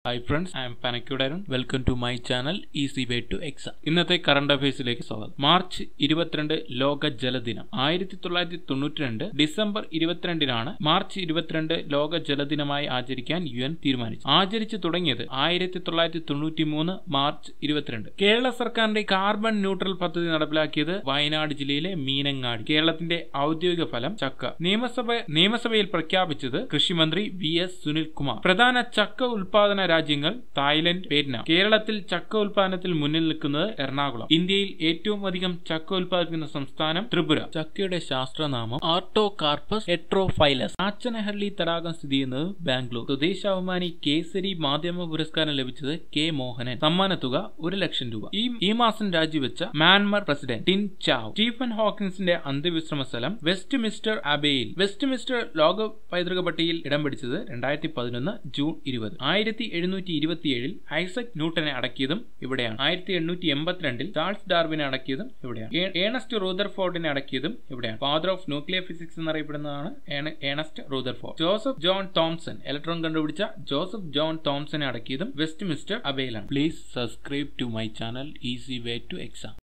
hi friends I am പനക്യുടരൻ welcome to my channel easy way to exam ഇന്നത്തെ current അഫയേഴ്സിലേക്ക് സ്വാഗതം March ഇരുപത്തിരണ്ട് ലോക ജലദിനം ആയിരത്തി തൊള്ളായിരത്തി തൊണ്ണൂറ്റി രണ്ട് ഡിസംബർ ഇരുപത്തിരണ്ടിനാണ് മാർച്ച് ഇരുപത്തിരണ്ട് ലോക ജലദിനമായി ആചരിക്കാൻ യു എൻ തീരുമാനിച്ചു ആചരിച്ചു തുടങ്ങിയത് ആയിരത്തി തൊള്ളായിരത്തി തൊണ്ണൂറ്റി മൂന്ന് മാർച്ച് ഇരുപത്തിരണ്ട് കേരള സർക്കാരിന്റെ കാർബൺ ന്യൂട്രൽ പദ്ധതി നടപ്പിലാക്കിയത് വയനാട് ജില്ലയിലെ മീനങ്ങാടി കേരളത്തിന്റെ ഔദ്യോഗിക ഫലം ചക്ക നിയമസഭ നിയമസഭയിൽ പ്രഖ്യാപിച്ചത് കൃഷിമന്ത്രി വി എസ് സുനിൽകുമാർ പ്രധാന ചക്ക ഉൽപാദന രാജ്യങ്ങൾ തായ്ലൻഡ് വിയറ്റ്നാം കേരളത്തിൽ ചക്ക ഉൽപാദനത്തിൽ മുന്നിൽ നിൽക്കുന്നത് എറണാകുളം ഇന്ത്യയിൽ ഏറ്റവും അധികം ചക്ക ഉൽപ്പാദിക്കുന്ന സംസ്ഥാനം ത്രിപുര ചക്കയുടെ ശാസ്ത്രനാമം ആർട്ടോ കാർപ്പസ് എട്രോഫൈലസ് ആച്ചനഹള്ളി തടാകം സ്ഥിതി ചെയ്യുന്നത് ബാംഗ്ലൂർ സ്വദേശാഭിമാനി കേസരി മാധ്യമ പുരസ്കാരം ലഭിച്ചത് കെ മോഹനൻ സമ്മാനത്തുക ഒരു ലക്ഷം രൂപ ഈ ഈ മാസം രാജിവെച്ച Myanmar president Htin Kyaw Stephen ഹോക്കിൻസിന്റെ അന്ത്യവിശ്രമ സ്ഥലം വെസ്റ്റ് മിസ്റ്റർ അബേയിൽ വെസ്റ്റ് മിസ്റ്റർ ലോക പൈതൃക പട്ടികയിൽ ഇടം പിടിച്ചത് രണ്ടായിരത്തി പതിനൊന്ന് ജൂൺ ഇരുപത് ആയിരത്തി എഴുന്നൂറ്റി ഇരുപത്തിയേഴിൽ ഐസക് ന്യൂട്ടനെ അടക്കിയതും ഇവിടെയാണ് ആയിരത്തി എണ്ണൂറ്റി എൺപത്തിരണ്ടിൽ ചാൾസ് ഡാർവിനെ അടക്കിയതും ഇവിടെയാണ് ഏ- ഏണസ്റ്റ് റൂദർഫോർഡിനെ അടക്കിയതും ഇവിടെയാണ് ഫാദർ ഓഫ് ന്യൂക്ലിയർ ഫിസിക്സ് എന്നറിയപ്പെടുന്നതാണ് ഏണ- Ernest Rutherford Joseph John Thomson electron കണ്ടുപിടിച്ച ജോസഫ് ജോൺ തോംസനെ അടക്കിയതും വെസ്റ്റ് മിസ്റ്റർ അബേയിലാണ് please subscribe to my channel easy way to exam